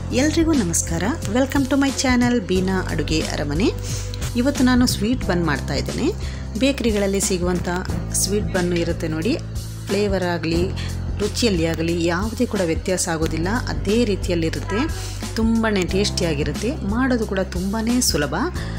ಎಲ್ರಿಗೂ ನಮಸ್ಕಾರ welcome to my channel Beena Aduge Aramane ಇವತ್ತು ನಾನು ಸ್ವೀಟ್ ಬನ್ ಮಾಡ್ತಾ ಇದ್ದೇನೆ ಬೇಕ್ರಿಗಳಲ್ಲಿ ಸಿಗುವಂಥ ಸ್ವೀಟ್ ಬನ್ನು ಇರುತ್ತೆ ನೋಡಿ ಫ್ಲೇವರ್ ಆಗಲಿ ರುಚಿಯಲ್ಲಿ ಆಗಲಿ ಯಾವುದೇ ಕೂಡ ವ್ಯತ್ಯಾಸ ಆಗೋದಿಲ್ಲ ಅದೇ ರೀತಿಯಲ್ಲಿರುತ್ತೆ ತುಂಬಾ ಟೇಸ್ಟಿಯಾಗಿರುತ್ತೆ ಮಾಡೋದು ಕೂಡ ತುಂಬಾ ಸುಲಭ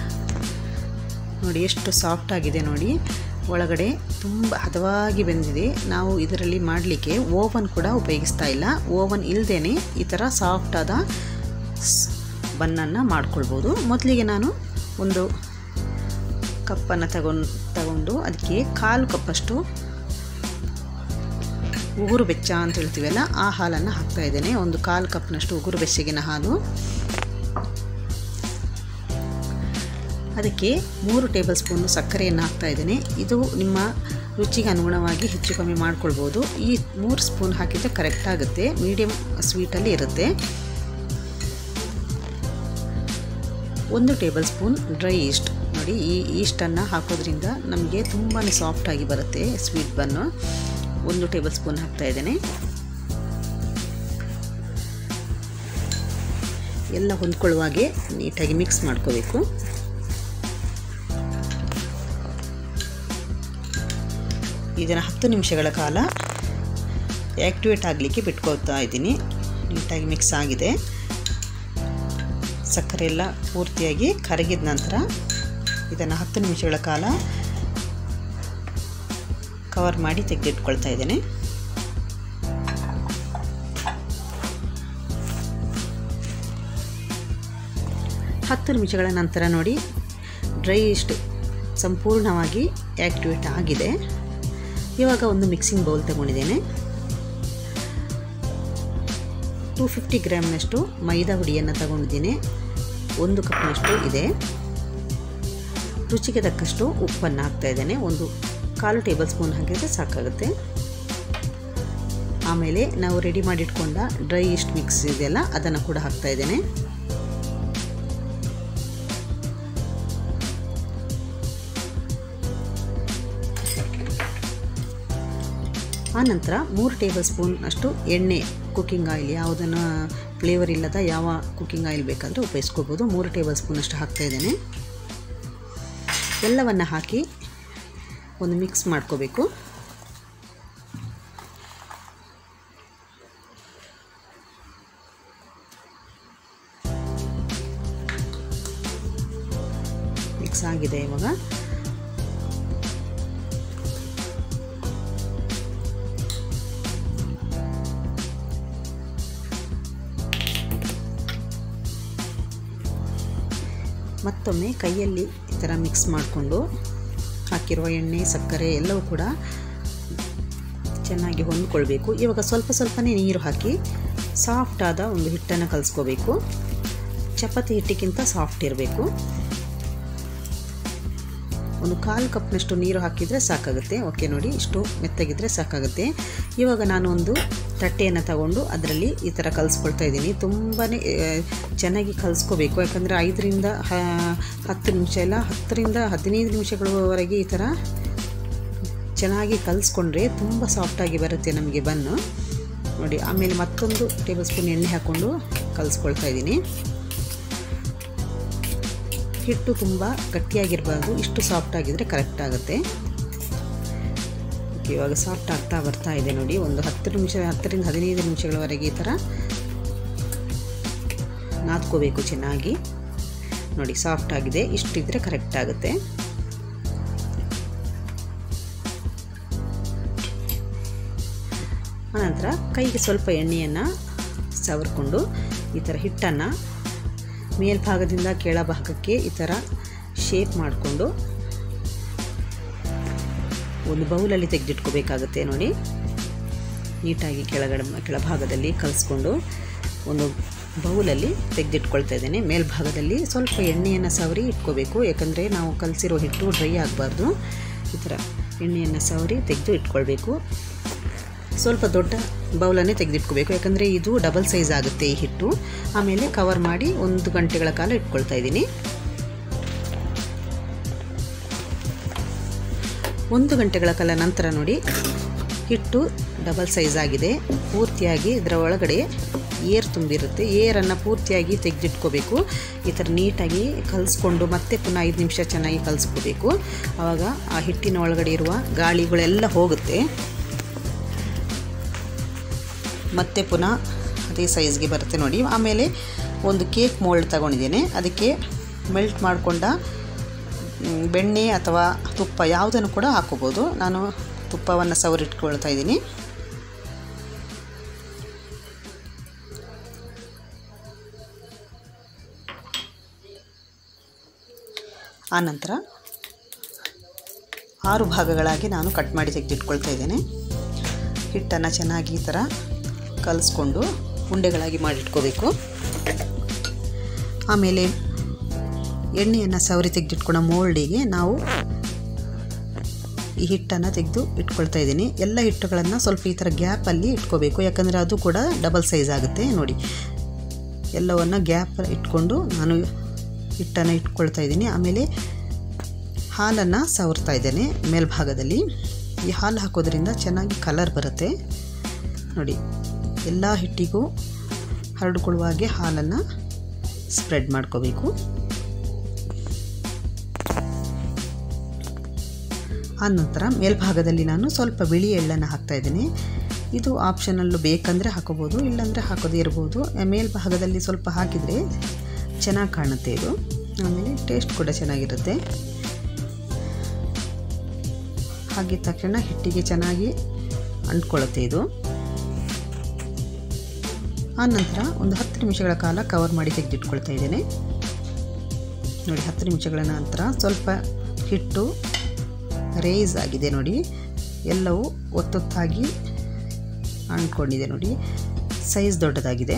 ನೋಡಿ ಎಷ್ಟು ಸಾಫ್ಟ್ ಆಗಿದೆ ನೋಡಿ ಒಳಗಡೆ ತುಂಬ ಹದವಾಗಿ ಬೆಂದಿದೆ ನಾವು ಇದರಲ್ಲಿ ಮಾಡಲಿಕ್ಕೆ ಓವನ್ ಕೂಡ ಉಪಯೋಗಿಸ್ತಾ ಇಲ್ಲ ಓವನ್ ಇಲ್ಲದೇ ಈ ಥರ ಸಾಫ್ಟಾದ ಬನ್ನನ್ನು ಮಾಡ್ಕೊಳ್ಬೋದು ಮೊದಲಿಗೆ ನಾನು ಒಂದು ಕಪ್ಪನ್ನು ತಗೊಂಡು ತಗೊಂಡು ಅದಕ್ಕೆ ಕಾಲು ಕಪ್ಪಷ್ಟು ಉಗುರು ಬೆಚ್ಚ ಅಂತ ಹೇಳ್ತೀವಲ್ಲ ಆ ಹಾಲನ್ನು ಹಾಕ್ತಾ ಇದ್ದೇನೆ ಒಂದು ಕಾಲು ಕಪ್ನಷ್ಟು ಉಗುರು ಬೆಚ್ಚಗಿನ ಹಾಲು ಅದಕ್ಕೆ ಮೂರು ಟೇಬಲ್ ಸ್ಪೂನು ಸಕ್ಕರೆಯನ್ನು ಹಾಕ್ತಾ ಇದ್ದೇನೆ ಇದು ನಿಮ್ಮ ರುಚಿಗೆ ಅನುಗುಣವಾಗಿ ಹೆಚ್ಚು ಕಮ್ಮಿ ಮಾಡ್ಕೊಳ್ಬೋದು ಈ ಮೂರು ಸ್ಪೂನ್ ಹಾಕಿದರೆ ಕರೆಕ್ಟ್ ಆಗುತ್ತೆ ಮೀಡಿಯಮ್ ಸ್ವೀಟಲ್ಲಿ ಇರುತ್ತೆ ಒಂದು ಟೇಬಲ್ ಸ್ಪೂನ್ ಡ್ರೈ ಈಸ್ಟ್ ನೋಡಿ ಈ ಈಸ್ಟನ್ನು ಹಾಕೋದ್ರಿಂದ ನಮಗೆ ತುಂಬಾ ಸಾಫ್ಟಾಗಿ ಬರುತ್ತೆ ಸ್ವೀಟ್ ಬನ್ನು ಒಂದು ಟೇಬಲ್ ಸ್ಪೂನ್ ಹಾಕ್ತಾ ಇದ್ದೇನೆ ಎಲ್ಲ ಹೊಂದ್ಕೊಳ್ಳುವಾಗೆ ನೀಟಾಗಿ ಮಿಕ್ಸ್ ಮಾಡ್ಕೋಬೇಕು ಇದನ್ನು ಹತ್ತು ನಿಮಿಷಗಳ ಕಾಲ ಆ್ಯಕ್ಟಿವೇಟ್ ಆಗಲಿಕ್ಕೆ ಬಿಟ್ಕೊಳ್ತಾ ಇದ್ದೀನಿ ನೀಟಾಗಿ ಮಿಕ್ಸ್ ಆಗಿದೆ ಸಕ್ಕರೆ ಎಲ್ಲ ಪೂರ್ತಿಯಾಗಿ ಕರಗಿದ ನಂತರ ಇದನ್ನು ಹತ್ತು ನಿಮಿಷಗಳ ಕಾಲ ಕವರ್ ಮಾಡಿ ತೆಗೆದಿಟ್ಕೊಳ್ತಾ ಇದ್ದೇನೆ ಹತ್ತು ನಿಮಿಷಗಳ ನಂತರ ನೋಡಿ ಡ್ರೈ ಇಷ್ಟು ಸಂಪೂರ್ಣವಾಗಿ ಆ್ಯಕ್ಟಿವೇಟ್ ಆಗಿದೆ ಇವಾಗ ಒಂದು ಮಿಕ್ಸಿಂಗ್ ಬೌಲ್ ತಗೊಂಡಿದ್ದೇನೆ ಟೂ ಫಿಫ್ಟಿ ಗ್ರಾಮ್ನಷ್ಟು ಮೈದಾ ಹುಡಿಯನ್ನು ತಗೊಂಡಿದ್ದೀನಿ ಒಂದು ಕಪ್ನಷ್ಟು ಇದೆ ರುಚಿಗೆ ತಕ್ಕಷ್ಟು ಉಪ್ಪನ್ನು ಹಾಕ್ತಾ ಇದ್ದೇನೆ ಒಂದು ಕಾಲು ಟೇಬಲ್ ಸ್ಪೂನ್ ಹಾಕಿದರೆ ಸಾಕಾಗುತ್ತೆ ಆಮೇಲೆ ನಾವು ರೆಡಿ ಮಾಡಿಟ್ಕೊಂಡ ಡ್ರೈ ಇಸ್ಟ್ ಮಿಕ್ಸ್ ಇದೆಯಲ್ಲ ಅದನ್ನು ಕೂಡ ಹಾಕ್ತಾ ಇದ್ದೇನೆ ಆನಂತರ ಮೂರು ಟೇಬಲ್ ಸ್ಪೂನ್ ಅಷ್ಟು ಎಣ್ಣೆ ಕುಕ್ಕಿಂಗ್ ಆಯಿಲ್ ಯಾವುದನ್ನು ಫ್ಲೇವರ್ ಇಲ್ಲದ ಯಾವ ಕುಕ್ಕಿಂಗ್ ಆಯಿಲ್ ಬೇಕಾದರೆ ಉಪಯೋಗಿಸ್ಕೋಬೋದು ಮೂರು ಟೇಬಲ್ ಸ್ಪೂನ್ ಅಷ್ಟು ಹಾಕ್ತಾ ಇದ್ದೇನೆ ಎಲ್ಲವನ್ನು ಹಾಕಿ ಒಂದು ಮಿಕ್ಸ್ ಮಾಡ್ಕೋಬೇಕು ಮಿಕ್ಸ್ ಆಗಿದೆ ಇವಾಗ ಮತ್ತೊಮ್ಮೆ ಕೈಯಲ್ಲಿ ಈ ಥರ ಮಿಕ್ಸ್ ಮಾಡಿಕೊಂಡು ಹಾಕಿರುವ ಎಣ್ಣೆ ಸಕ್ಕರೆ ಎಲ್ಲವೂ ಕೂಡ ಚೆನ್ನಾಗಿ ಹೊಂದ್ಕೊಳ್ಬೇಕು ಇವಾಗ ಸ್ವಲ್ಪ ಸ್ವಲ್ಪನೇ ನೀರು ಹಾಕಿ ಸಾಫ್ಟಾದ ಒಂದು ಹಿಟ್ಟನ್ನು ಕಲಿಸ್ಕೋಬೇಕು ಚಪಾತಿ ಹಿಟ್ಟಿಗಿಂತ ಸಾಫ್ಟ್ ಇರಬೇಕು ಒಂದು ಕಾಲು ಕಪ್ನಷ್ಟು ನೀರು ಹಾಕಿದರೆ ಸಾಕಾಗುತ್ತೆ ಓಕೆ ನೋಡಿ ಇಷ್ಟು ಮೆತ್ತಗಿದ್ರೆ ಸಾಕಾಗುತ್ತೆ ಇವಾಗ ನಾನು ಒಂದು ತಟ್ಟೆಯನ್ನು ತಗೊಂಡು ಅದರಲ್ಲಿ ಈ ಥರ ಕಲಿಸ್ಕೊಳ್ತಾ ಇದ್ದೀನಿ ತುಂಬಾ ಚೆನ್ನಾಗಿ ಕಲಿಸ್ಕೋಬೇಕು ಯಾಕಂದರೆ ಐದರಿಂದ ಹತ್ತು ನಿಮಿಷ ಇಲ್ಲ ಹತ್ತರಿಂದ ಹದಿನೈದು ನಿಮಿಷಗಳವರೆಗೆ ಈ ಥರ ಚೆನ್ನಾಗಿ ಕಲಿಸ್ಕೊಂಡ್ರೆ ತುಂಬ ಸಾಫ್ಟಾಗಿ ಬರುತ್ತೆ ನಮಗೆ ಬನ್ನು ನೋಡಿ ಆಮೇಲೆ ಮತ್ತೊಂದು ಟೇಬಲ್ ಸ್ಪೂನ್ ಎಣ್ಣೆ ಹಾಕ್ಕೊಂಡು ಕಲಿಸ್ಕೊಳ್ತಾ ಇದ್ದೀನಿ ಹಿಟ್ಟು ತುಂಬ ಗಟ್ಟಿಯಾಗಿರಬಾರ್ದು ಇಷ್ಟು ಸಾಫ್ಟ್ ಆಗಿದ್ರೆ ಕರೆಕ್ಟ್ ಆಗುತ್ತೆ ಇವಾಗ ಸಾಫ್ಟ್ ಆಗ್ತಾ ಬರ್ತಾ ಇದೆ ನೋಡಿ ಒಂದು ಹತ್ತು ನಿಮಿಷ ಹತ್ತರಿಂದ ಹದಿನೈದು ನಿಮಿಷಗಳವರೆಗೆ ಈ ಥರ ನಾದ್ಕೋಬೇಕು ಚೆನ್ನಾಗಿ ನೋಡಿ ಸಾಫ್ಟ್ ಆಗಿದೆ ಇಷ್ಟಿದ್ರೆ ಕರೆಕ್ಟ್ ಆಗುತ್ತೆ ಆನಂತರ ಕೈಗೆ ಸ್ವಲ್ಪ ಎಣ್ಣೆಯನ್ನು ಸವರ್ಕೊಂಡು ಈ ಥರ ಹಿಟ್ಟನ್ನು ಮೇಲ್ಭಾಗದಿಂದ ಕೆಳಭಾಗಕ್ಕೆ ಈ ಥರ ಶೇಪ್ ಮಾಡಿಕೊಂಡು ಒಂದು ಬೌಲಲ್ಲಿ ತೆಗೆದಿಟ್ಕೋಬೇಕಾಗುತ್ತೆ ನೋಡಿ ನೀಟಾಗಿ ಕೆಳಗಡೆ ಕೆಳಭಾಗದಲ್ಲಿ ಕಲಿಸ್ಕೊಂಡು ಒಂದು ಬೌಲಲ್ಲಿ ತೆಗೆದಿಟ್ಕೊಳ್ತಾ ಇದ್ದೇನೆ ಮೇಲ್ಭಾಗದಲ್ಲಿ ಸ್ವಲ್ಪ ಎಣ್ಣೆಯನ್ನು ಸವರಿ ಇಟ್ಕೋಬೇಕು ಯಾಕಂದರೆ ನಾವು ಕಲಸಿರೋ ಹಿಟ್ಟು ಡ್ರೈ ಆಗಬಾರ್ದು ಈ ಥರ ಎಣ್ಣೆಯನ್ನು ಸವರಿ ತೆಗೆದು ಇಟ್ಕೊಳ್ಬೇಕು ಸ್ವಲ್ಪ ದೊಡ್ಡ ಬೌಲನ್ನೇ ತೆಗೆದಿಟ್ಕೋಬೇಕು ಯಾಕಂದರೆ ಇದು ಡಬಲ್ ಸೈಜ್ ಆಗುತ್ತೆ ಈ ಹಿಟ್ಟು ಆಮೇಲೆ ಕವರ್ ಮಾಡಿ ಒಂದು ಗಂಟೆಗಳ ಕಾಲ ಇಟ್ಕೊಳ್ತಾ ಇದ್ದೀನಿ ಒಂದು ಗಂಟೆಗಳ ಕಾಲ ನಂತರ ನೋಡಿ ಹಿಟ್ಟು ಡಬಲ್ ಸೈಜ್ ಆಗಿದೆ ಪೂರ್ತಿಯಾಗಿ ಇದರ ಒಳಗಡೆ ಏರ್ ತುಂಬಿರುತ್ತೆ ಏರನ್ನು ಪೂರ್ತಿಯಾಗಿ ತೆಗೆದಿಟ್ಕೋಬೇಕು ಈ ಥರ ನೀಟಾಗಿ ಕಲಿಸ್ಕೊಂಡು ಮತ್ತೆ ಪುನಃ ಐದು ನಿಮಿಷ ಚೆನ್ನಾಗಿ ಕಲಿಸ್ಕೋಬೇಕು ಆವಾಗ ಆ ಹಿಟ್ಟಿನ ಒಳಗಡೆ ಇರುವ ಗಾಳಿಗಳೆಲ್ಲ ಹೋಗುತ್ತೆ ಮತ್ತೆ ಪುನಃ ಅದೇ ಸೈಜ್ಗೆ ಬರುತ್ತೆ ನೋಡಿ ಆಮೇಲೆ ಒಂದು ಕೇಕ್ ಮೋಲ್ಡ್ ತಗೊಂಡಿದ್ದೇನೆ ಅದಕ್ಕೆ ಮೆಲ್ಟ್ ಮಾಡಿಕೊಂಡ ಬೆಣ್ಣೆ ಅಥವಾ ತುಪ್ಪ ಯಾವುದನ್ನು ಕೂಡ ಹಾಕೋಬೋದು ನಾನು ತುಪ್ಪವನ್ನು ಸವರಿಟ್ಕೊಳ್ತಾ ಇದ್ದೀನಿ ಆನಂತರ ಆರು ಭಾಗಗಳಾಗಿ ನಾನು ಕಟ್ ಮಾಡಿ ತೆಗೆದಿಟ್ಕೊಳ್ತಾ ಇದ್ದೇನೆ ಹಿಟ್ಟನ್ನು ಚೆನ್ನಾಗಿ ಈ ಥರ ಕಲಿಸ್ಕೊಂಡು ಉಂಡೆಗಳಾಗಿ ಮಾಡಿಟ್ಕೋಬೇಕು ಆಮೇಲೆ ಎಣ್ಣೆಯನ್ನು ಸವರಿ ತೆಗೆದಿಟ್ಕೊಳ್ಳೋ ಮೋಲ್ಡಿಗೆ ನಾವು ಈ ಹಿಟ್ಟನ್ನು ತೆಗೆದು ಇಟ್ಕೊಳ್ತಾ ಇದ್ದೀನಿ ಎಲ್ಲ ಹಿಟ್ಟುಗಳನ್ನು ಸ್ವಲ್ಪ ಈ ಥರ ಗ್ಯಾಪಲ್ಲಿ ಇಟ್ಕೋಬೇಕು ಯಾಕಂದರೆ ಅದು ಕೂಡ ಡಬಲ್ ಸೈಜ್ ಆಗುತ್ತೆ ನೋಡಿ ಎಲ್ಲವನ್ನು ಗ್ಯಾಪ್ ಇಟ್ಕೊಂಡು ನಾನು ಹಿಟ್ಟನ್ನು ಇಟ್ಕೊಳ್ತಾ ಇದ್ದೀನಿ ಆಮೇಲೆ ಹಾಲನ್ನು ಸವರ್ತಾ ಇದ್ದೇನೆ ಮೇಲ್ಭಾಗದಲ್ಲಿ ಈ ಹಾಲು ಹಾಕೋದ್ರಿಂದ ಚೆನ್ನಾಗಿ ಕಲರ್ ಬರುತ್ತೆ ನೋಡಿ ಎಲ್ಲ ಹಿಟ್ಟಿಗೂ ಹರಡ್ಕೊಳ್ಳುವ ಹಾಗೆ ಹಾಲನ್ನು ಸ್ಪ್ರೆಡ್ ಮಾಡ್ಕೋಬೇಕು ಆನಂತರ ಮೇಲ್ಭಾಗದಲ್ಲಿ ನಾನು ಸ್ವಲ್ಪ ಬಿಳಿ ಎಳ್ಳನ್ನು ಹಾಕ್ತಾ ಇದ್ದೀನಿ ಇದು ಆಪ್ಷನಲ್ಲು ಬೇಕಂದರೆ ಹಾಕೋಬೋದು ಇಲ್ಲಾಂದರೆ ಹಾಕೋದೇ ಇರ್ಬೋದು ಮೇಲ್ಭಾಗದಲ್ಲಿ ಸ್ವಲ್ಪ ಹಾಕಿದರೆ ಚೆನ್ನಾಗಿ ಕಾಣುತ್ತೆ ಇದು ಆಮೇಲೆ ಟೇಸ್ಟ್ ಕೂಡ ಚೆನ್ನಾಗಿರುತ್ತೆ ಹಾಕಿದ ತಕ್ಷಣ ಹಿಟ್ಟಿಗೆ ಚೆನ್ನಾಗಿ ಅಂಟ್ಕೊಳ್ಳುತ್ತೆ ಇದು ಆನಂತರ ಒಂದು ಹತ್ತು ನಿಮಿಷಗಳ ಕಾಲ ಕವರ್ ಮಾಡಿ ತೆಗೆದಿಟ್ಕೊಳ್ತಾ ಇದ್ದೇನೆ ನೋಡಿ ಹತ್ತು ನಿಮಿಷಗಳ ನಂತರ ಸ್ವಲ್ಪ ಹಿಟ್ಟು ರೇಸ್ ಆಗಿದೆ ನೋಡಿ ಎಲ್ಲವೂ ಒತ್ತೊತ್ತಾಗಿ ಅಂದ್ಕೊಂಡಿದೆ ನೋಡಿ ಸೈಜ್ ದೊಡ್ಡದಾಗಿದೆ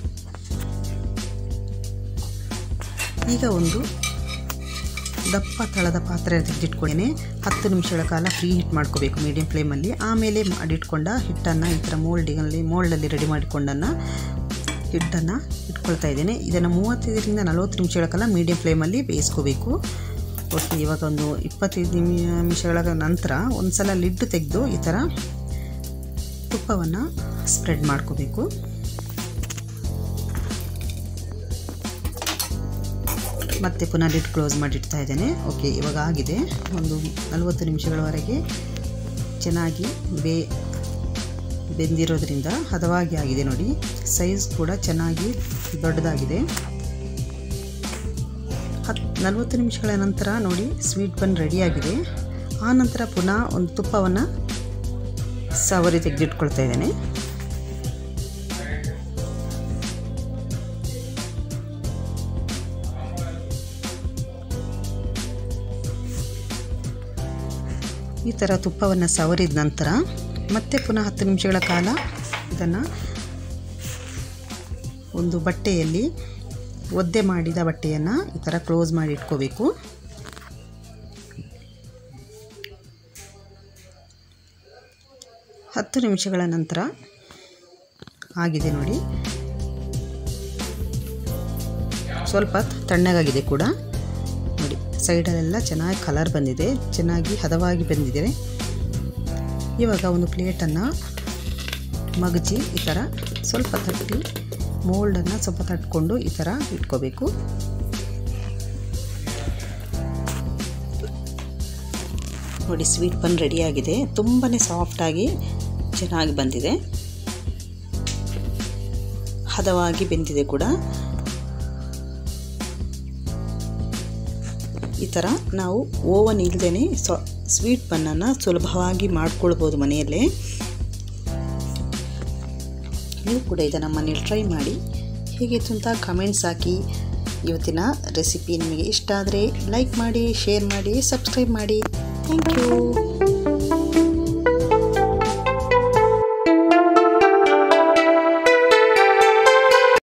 ಈಗ ಒಂದು ದಪ್ಪ ತಳದ ಪಾತ್ರೆ ತೆಗೆದಿಟ್ಕೊಂಡೇನೆ ಹತ್ತು ನಿಮಿಷಗಳ ಕಾಲ ಫ್ರೀ ಹಿಟ್ ಮಾಡ್ಕೋಬೇಕು ಮೀಡಿಯಂ ಫ್ಲೇಮಲ್ಲಿ ಆಮೇಲೆ ಮಾಡಿಟ್ಕೊಂಡ ಹಿಟ್ಟನ್ನು ಈ ಥರ ಮೋಲ್ಡಿನಲ್ಲಿ ಮೋಲ್ಡಲ್ಲಿ ರೆಡಿ ಮಾಡಿಕೊಂಡನ್ನು ಹಿಟ್ಟನ್ನು ಇಟ್ಕೊಳ್ತಾ ಇದ್ದೇನೆ ಇದನ್ನು ಮೂವತ್ತೈದರಿಂದ ನಲವತ್ತು ನಿಮಿಷಗಳ ಕಾಲ ಮೀಡಿಯಂ ಫ್ಲೇಮಲ್ಲಿ ಬೇಯಿಸ್ಕೋಬೇಕು ಓಕೆ ಇವಾಗ ಒಂದು ಇಪ್ಪತ್ತೈದು ನಿಮಿಷಗಳ ನಂತರ ಒಂದು ಸಲ ಲಿಡ್ ತೆಗೆದು ಈ ಥರ ತುಪ್ಪವನ್ನು ಸ್ಪ್ರೆಡ್ ಮಾಡ್ಕೋಬೇಕು ಮತ್ತೆ ಪುನಃ ಲಿಡ್ ಕ್ಲೋಸ್ ಮಾಡಿಡ್ತಾ ಇದ್ದೇನೆ ಓಕೆ ಇವಾಗ ಆಗಿದೆ ಒಂದು ನಲವತ್ತು ನಿಮಿಷಗಳವರೆಗೆ ಚೆನ್ನಾಗಿ ಬೇ ಬೆಂದಿರೋದ್ರಿಂದ ಹದವಾಗಿ ಆಗಿದೆ ನೋಡಿ ಸೈಜ್ ಕೂಡ ಚೆನ್ನಾಗಿ ದೊಡ್ಡದಾಗಿದೆ ಹತ್ತು ನಲವತ್ತು ನಿಮಿಷಗಳ ನಂತರ ನೋಡಿ ಸ್ವೀಟ್ ಬನ್ ರೆಡಿಯಾಗಿದೆ ಆ ನಂತರ ಪುನಃ ಒಂದು ತುಪ್ಪವನ್ನು ಸವರಿ ತೆಗೆದಿಟ್ಕೊಳ್ತಾ ಇದ್ದೇನೆ ಈ ಥರ ತುಪ್ಪವನ್ನು ಸವರಿದ ನಂತರ ಮತ್ತೆ ಪುನಃ ಹತ್ತು ನಿಮಿಷಗಳ ಕಾಲ ಇದನ್ನು ಒಂದು ಬಟ್ಟೆಯಲ್ಲಿ ಒದ್ದೆ ಮಾಡಿದ ಬಟ್ಟೆಯನ್ನು ಈ ಥರ ಕ್ಲೋಸ್ ಮಾಡಿ ಇಟ್ಕೋಬೇಕು ಹತ್ತು ನಿಮಿಷಗಳ ನಂತರ ಆಗಿದೆ ನೋಡಿ ಸ್ವಲ್ಪ ತಣ್ಣಗಾಗಿದೆ ಕೂಡ ನೋಡಿ ಸೈಡಲ್ಲೆಲ್ಲ ಚೆನ್ನಾಗಿ ಕಲರ್ ಬಂದಿದೆ ಚೆನ್ನಾಗಿ ಹದವಾಗಿ ಬಂದಿದೆ ಇವಾಗ ಒಂದು ಪ್ಲೇಟನ್ನು ಮಗಚಿ ಈ ಥರ ಸ್ವಲ್ಪ ತಟ್ಟಿ ಮೋಲ್ಡನ್ನು ಸ್ವಲ್ಪ ತಟ್ಕೊಂಡು ಈ ಥರ ಇಟ್ಕೋಬೇಕು ನೋಡಿ ಸ್ವೀಟ್ ಬನ್ ರೆಡಿಯಾಗಿದೆ ತುಂಬಾ ಸಾಫ್ಟಾಗಿ ಚೆನ್ನಾಗಿ ಬಂದಿದೆ ಹದವಾಗಿ ಬೆಂದಿದೆ ಕೂಡ ಈ ಥರ ನಾವು ಓವನ್ ಇಲ್ಲದೇ ಸೊ ಸ್ವೀಟ್ ಬನ್ನನ್ನು ಸುಲಭವಾಗಿ ಮಾಡ್ಕೊಳ್ಬೋದು ಮನೆಯಲ್ಲೇ ನೀವು ಕೂಡ ಇದನ್ನು ಮನೇಲಿ ಟ್ರೈ ಮಾಡಿ ಹೇಗಿತ್ತು ಅಂತ ಕಮೆಂಟ್ಸ್ ಹಾಕಿ ಇವತ್ತಿನ ರೆಸಿಪಿ ನಿಮಗೆ ಇಷ್ಟ ಆದರೆ ಲೈಕ್ ಮಾಡಿ ಶೇರ್ ಮಾಡಿ ಸಬ್ಸ್ಕ್ರೈಬ್ ಮಾಡಿ ಥ್ಯಾಂಕ್ ಯು